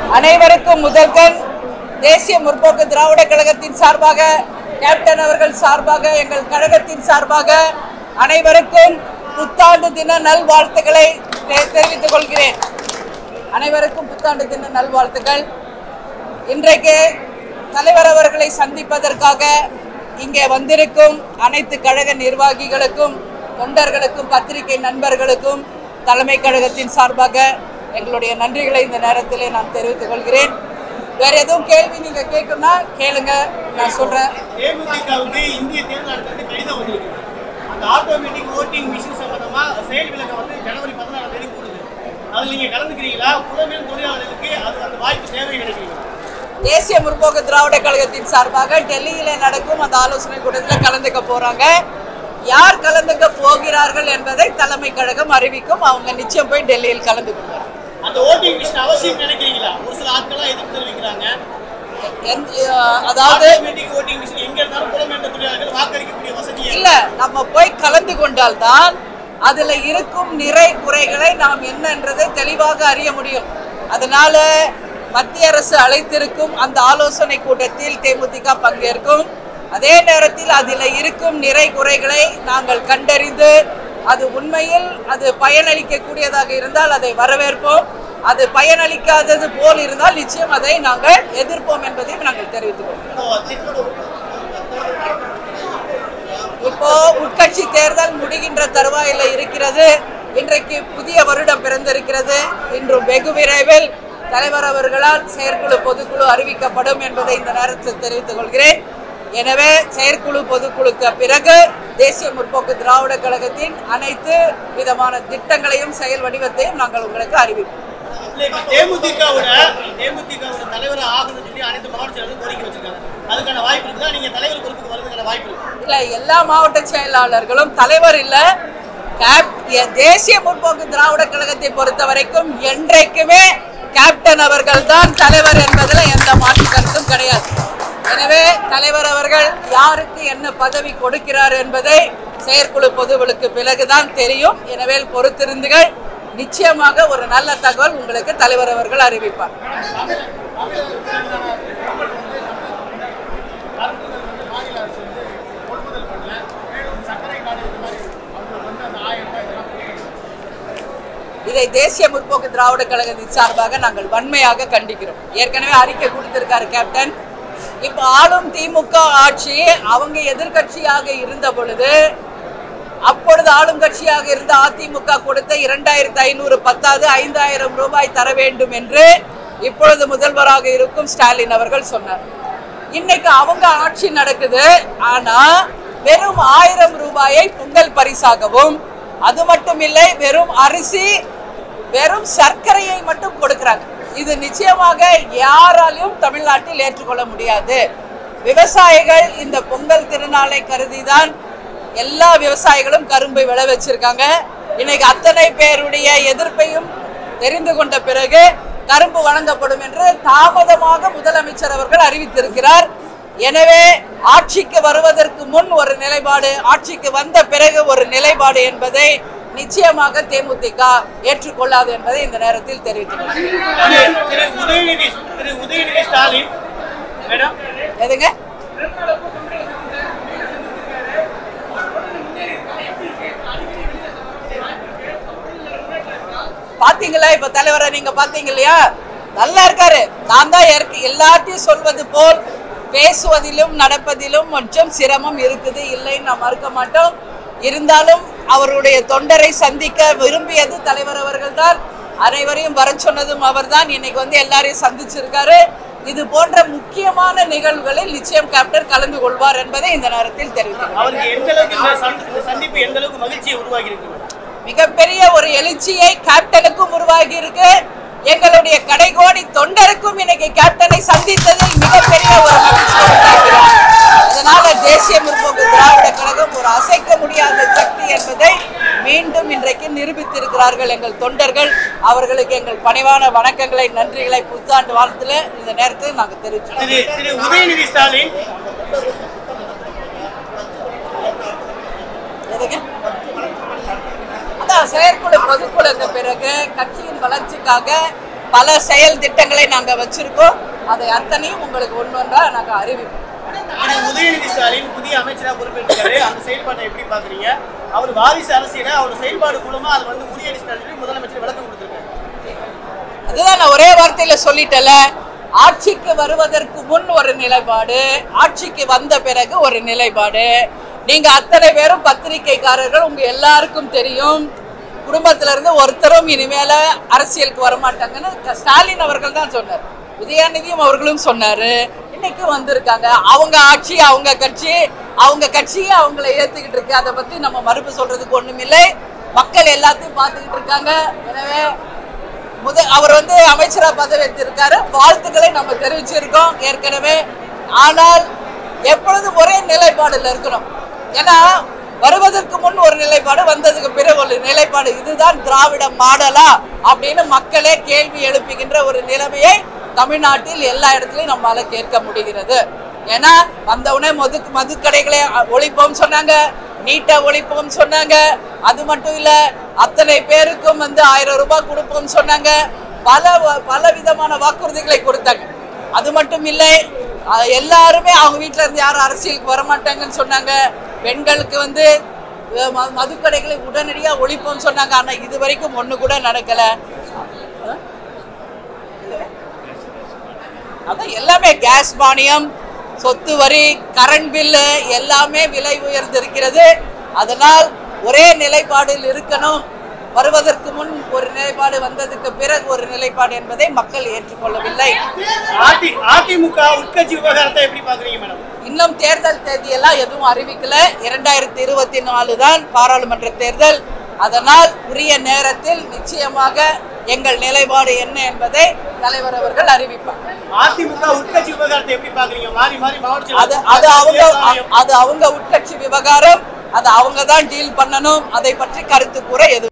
அனைவருக்கும் முதல்கண் தேசிய முற்போக்கு திராவிட கழகத்தின் சார்பாக கேப்டன் அவர்கள் சார்பாக எங்கள் கழகத்தின் சார்பாக அனைவருக்கும் புத்தாண்டு தின நல்வாழ்த்துக்களை தெ- தெரிவித்துக் கொள்கிறேன் அனைவருக்கும் புத்தாண்டு தின நல்வாழ்த்துக்கள் இன்றைக்கு தலைவர் அவர்களை சந்திப்பதற்காக இங்கே வந்திருக்கும் அனைத்து கழக நிர்வாகிகளுக்கும் தொண்டர்களுக்கும் பத்திரிகை நண்பர்களுக்கும் தலைமை கழகத்தின் சார்பாக எங்களுடைய நன்றிகளை இந்த நேரத்திலே நான் தெரிவித்துக் கொள்கிறேன் வேற எதுவும் கேள்வி நீங்க கேட்கணும்னா கேளுங்க நான் சொல்றேன் தேமுதிகவுக்கு இந்திய தேர்தல் ஆணையத்திலிருந்து கடிதம் வந்திருக்கு அந்த ஆட்டோமேட்டிக் ஓட்டிங் மிஷின் சம்பந்தமா செயல் விளக்கம் வந்து ஜனவரி பதினாலாம் தேதி கூடுது அதில் நீங்க கலந்துக்கிறீங்களா புலம்பெயர் தொழிலாளர்களுக்கு அது அந்த வாய்ப்பு தேவை கிடைக்கிறீங்க தேசிய முற்போக்கு திராவிட கழகத்தின் சார்பாக டெல்லியில நடக்கும் அந்த ஆலோசனை கூட்டத்தில் கலந்துக்க போறாங்க யார் கலந்துக்க போகிறார்கள் என்பதை தலைமை கழகம் அறிவிக்கும் அவங்க நிச்சயம் போய் டெல்லியில் கலந்து கொள்வார் அந்த ஓட்டிங் மிஷின் அவசியம் நினைக்கிறீங்களா ஒரு சில ஆட்கள்லாம் எதிர்ப்பு தெரிவிக்கிறாங்க எந்த- அஹ் அதாவது ஆட்டோமேட்டிக் ஓட்டிங் மிஷின் எங்க இருந்தாலும் புலம்பெயர் தொழிலாளர்கள் வாக்களிக்கக்கூடிய வசதியை இல்ல நம்ம போய் கலந்து கொண்டால்தான் அதுல இருக்கும் நிறை குறைகளை நாம் என்னன்றதை தெளிவாக அறிய முடியும் அதனால மத்திய அரசு அழைத்திருக்கும் அந்த ஆலோசனை கூட்டத்தில் தேமுதிக பங்கேற்கும் அதே நேரத்தில் அதில் இருக்கும் நிறை குறைகளை நாங்கள் கண்டறிந்து அது உண்மையில் அது பயனளிக்கக்கூடியதாக இருந்தால் அதை வரவேற்போம் அது பயனளிக்காதது போல் இருந்தால் நிச்சயம் அதை நாங்கள் எதிர்ப்போம் என்பதையும் நாங்கள் தெரிவித்துக் கொள்கிறோம் இப்போ உட்கட்சி தேர்தல் முடிகின்ற தருவாயில இருக்கிறது இன்றைக்கு புதிய வருடம் பிறந்திருக்கிறது இன்றும் வெகு விரைவில் தலைவர் அவர்களால் செயற்குழு பொதுக்குழு அறிவிக்கப்படும் என்பதை இந்த நேரத்தில் தெரிவித்துக் கொள்கிறேன் எனவே செயற்குழு பொதுக்குழுக்கு பிறகு தேசிய முற்போக்கு திராவிட கழகத்தின் அனைத்து விதமான திட்டங்களையும் செயல் வடிவத்தையும் நாங்கள் உங்களுக்கு அறிவிப்போம் இல்ல, இப்ப தேமுதிகவோட தேமுதிகவோட தலைவரா ஆகணும்னு சொல்லி அனைத்து மாவட்ட செயலர்களும் கோரிக்கை வச்சிருக்காங்க அதுக்கான வாய்ப்பு இருக்குதா நீங்க தலைவர் பொறுப்புக்கு வரதுக்கான வாய்ப்பு இருக்கு இல்ல எல்லா மாவட்ட செயலாளர்களும் தலைவர் இல்ல கேப் எ- தேசிய முற்போக்கு திராவிட கழகத்தை பொறுத்த வரைக்கும் என்றைக்குமே கேப்டன் அவர்கள் தான் தலைவர் என்பதுல எந்த மாற்று கருத்தும் கிடையாது எனவே தலைவர் அவர்கள் யாருக்கு என்ன பதவி கொடுக்கிறார் என்பதை செயற்குழு பொதுவுகளுக்கு பிறகுதான் தெரியும் எனவே பொறுத்திருந்துகள் நிச்சயமாக ஒரு நல்ல தகவல் உங்களுக்கு தலைவர் அவர்கள் அறிவிப்பார் இதை தேசிய முற்போக்கு திராவிட கழகத்தின் சார்பாக நாங்கள் வன்மையாக கண்டிக்கிறோம் ஏற்கனவே அறிக்கை கொடுத்திருக்காரு கேப்டன் இப்போ ஆளும் திமுக ஆட்சி அவங்க எதிர்க்கட்சியாக இருந்த பொழுது அப்பொழுது ஆளும் கட்சியாக இருந்த அதிமுக கொடுத்த இரண்டாயிரத்தி ஐநூறு பத்தாவது ஐந்தாயிரம் ரூபாய் தர வேண்டும் என்று இப்பொழுது முதல்வராக இருக்கும் ஸ்டாலின் அவர்கள் சொன்னார் இன்னைக்கு அவங்க ஆட்சி நடக்குது ஆனா வெறும் ஆயிரம் ரூபாயை பொங்கல் பரிசாகவும் அது மட்டும் இல்லை வெறும் அரிசி வெறும் சர்க்கரையை மட்டும் கொடுக்கிறாங்க இது நிச்சயமாக யாராலையும் தமிழ்நாட்டில் ஏற்றுக்கொள்ள முடியாது விவசாயிகள் இந்த பொங்கல் திருநாளை கருதிதான் எல்லா விவசாயிகளும் கரும்பை விளை வச்சிருக்காங்க இன்னைக்கு அத்தனை பேருடைய எதிர்ப்பையும் தெரிந்து கொண்ட பிறகு கரும்பு வழங்கப்படும் என்று தாமதமாக முதலமைச்சர் அவர்கள் அறிவித்திருக்கிறார் எனவே ஆட்சிக்கு வருவதற்கு முன் ஒரு நிலைப்பாடு ஆட்சிக்கு வந்த பிறகு ஒரு நிலைப்பாடு என்பதை நிச்சயமாக தேமுதிக ஏற்றுக்கொள்ளாது என்பதை இந்த நேரத்தில் தெரிவித்துள்ளேன் திரு திரு உதயநிதி திரு உதயநிதி ஸ்டாலின் மேடம் எதுங்க பாத்தீங்களா இப்ப தலைவரை நீங்க பாத்தீங்க இல்லையா நல்லா இருக்காரு நான் தான் ஏற்க- எல்லாத்தையும் சொல்வது போல் பேசுவதிலும் நடப்பதிலும் கொஞ்சம் சிரமம் இருக்குது இல்லைன்னு நான் மறுக்க மாட்டோம் இருந்தாலும் அவருடைய தொண்டரை சந்திக்க விரும்பியது தலைவர் அவர்கள்தான் அனைவரையும் வர சொன்னதும் அவர்தான் இன்னைக்கு வந்து எல்லாரையும் சந்திச்சிருக்காரு இது போன்ற முக்கியமான நிகழ்வுகளில் நிச்சயம் கேப்டன் கலந்து கொள்வார் என்பதை இந்த நேரத்தில் தெரிவித்துள்ளேன் அவருக்கு எந்த அளவுக்கு இந்த சந்தி- இந்த சந்திப்பு எந்த அளவுக்கு மகிழ்ச்சியை உருவாக்கி இருக்கு மிகப்பெரிய ஒரு எழுச்சியை கேப்டனுக்கும் உருவாகி இருக்கு எங்களுடைய கடைகோடி தொண்டருக்கும் இன்னைக்கு கேப்டனை சந்தித்ததில் மிகப்பெரிய ஒரு மகிழ்ச்சியை உண்டாக்கிறோம் அதனால தேசிய முற்போக்கு திராவிட கழகம் ஒரு அசைக்க முடியாத சக்தி என்பதை மீண்டும் இன்றைக்கு நிரூபித்திருக்கிறார்கள் எங்கள் தொண்டர்கள் அவர்களுக்கு எங்கள் பணிவான வணக்கங்களை நன்றிகளை புத்தாண்டு வாழ்த்துல இந்த நேரத்தில் நாங்கள் தெரிவிச்சோம் திரு திரு உதயநிதி ஸ்டாலின் எதுங்க அதான் செயற்குழு பொதுக்குழுக்கு பிறகு கட்சியின் வளர்ச்சிக்காக பல செயல் திட்டங்களை நாங்க வச்சிருக்கோம் அதை அத்தனையும் உங்களுக்கு ஒன்று ஒன்றா நாங்க அறிவிப்போம் ஆனா உதயநிதி ஸ்டாலின் புதிய அமைச்சரா பொறுப்பேற்றாரு அந்த செயல்பாட்டை எப்படி பாக்குறீங்க அவர் வாரிசு அரசியல அவர் செயல்பாடு மூலமா அது வந்து உதயநிதி ஸ்டாலின் முதலமைச்சர் விளக்கம் கொடுத்திருக்காரு அதுதான் நான் ஒரே வார்த்தையில சொல்லிட்டல ஆட்சிக்கு வருவதற்கு முன் ஒரு நிலைப்பாடு ஆட்சிக்கு வந்த பிறகு ஒரு நிலைப்பாடு நீங்க அத்தனை பேரும் பத்திரிக்கைக்காரர்கள் உங்க எல்லாருக்கும் தெரியும் குடும்பத்துல இருந்து ஒருத்தரும் இனிமேல அரசியலுக்கு வரமாட்டாங்கன்னு க- ஸ்டாலின் அவர்கள் தான் சொன்னார் உதயநிதியும் அவர்களும் சொன்னாரு இன்னைக்கு வந்திருக்காங்க அவங்க ஆட்சி அவங்க கட்சி அவங்க கட்சியை அவங்கள ஏத்துக்கிட்டு இருக்கு அதை பத்தி நம்ம மறுப்பு சொல்றதுக்கு ஒண்ணுமில்லை மக்கள் எல்லாத்தையும் பார்த்துக்கிட்டு இருக்காங்க எனவே முத அவர் வந்து அமைச்சரா பதவி வைத்திருக்காரு வாழ்த்துக்களை நம்ம தெரிவிச்சிருக்கோம் ஏற்கனவே ஆனால் எப்பொழுதும் ஒரே நிலைப்பாடுல இருக்கணும் ஏன்னா வருவதற்கு முன் ஒரு நிலைப்பாடு வந்ததுக்கு பிறகு ஒரு நிலைப்பாடு இதுதான் திராவிட மாடலா அப்படின்னு மக்களே கேள்வி எழுப்புகின்ற ஒரு நிலைமையை தமிழ்நாட்டில் எல்லா இடத்துலையும் நம்மளால கேட்க முடிகிறது ஏன்னா வந்தவுடனே மது மதுக்கடைகளை ஒழிப்போம் சொன்னாங்க நீட்டை ஒழிப்போம் சொன்னாங்க அது மட்டும் இல்ல அத்தனை பேருக்கும் வந்து ஆயிரம் ரூபாய் கொடுப்போம் சொன்னாங்க பல வ- பல விதமான வாக்குறுதிகளை கொடுத்தாங்க அது மட்டும் இல்லை அஹ், எல்லாருமே அவங்க வீட்ல இருந்து யாரும் அரசியலுக்கு வரமாட்டாங்கன்னு சொன்னாங்க பெண்களுக்கு வந்து அஹ், ம- மதுக்கடைகளை உடனடியா ஒழிப்போம் சொன்னாங்க ஆனா இது வரைக்கும் ஒண்ணு கூட நடக்கல அஹ்? அதான் எல்லாமே கேஸ் மானியம் சொத்து வரி கரண்ட் பில்லு எல்லாமே விலை உயர்ந்திருக்கிறது அதனால் ஒரே நிலைப்பாடில் இருக்கணும் வருவதற்கு முன் ஒரு நிலைப்பாடு வந்ததுக்கு பிறகு ஒரு நிலைப்பாடு என்பதை மக்கள் ஏற்றுக்கொள்ளவில்லை அதி அதிமுக உட்கட்சி விவகாரத்தை எப்படி பாக்குறீங்க மேடம் இன்னும் தேர்தல் தேதியெல்லாம் எதுவும் அறிவிக்கல இரண்டாயிரத்தி இருபத்தி நாலு தான் பாராளுமன்ற தேர்தல் அதனால் உரிய நேரத்தில் நிச்சயமாக எங்கள் நிலைப்பாடு என்ன என்பதை தலைவர் அவர்கள் அறிவிப்பார் அதிமுக உட்கட்சி விவகாரத்தை எப்படி பாக்குறீங்க மாறி மாறி மாவட்ட அது செயலாளர் அது அவங்க தேர்தல் ஆணையம் அது அவங்க உட்கட்சி விவகாரம் அது அவங்க தான் டீல் பண்ணணும் அதை பற்றி கருத்து கூற எதுவும்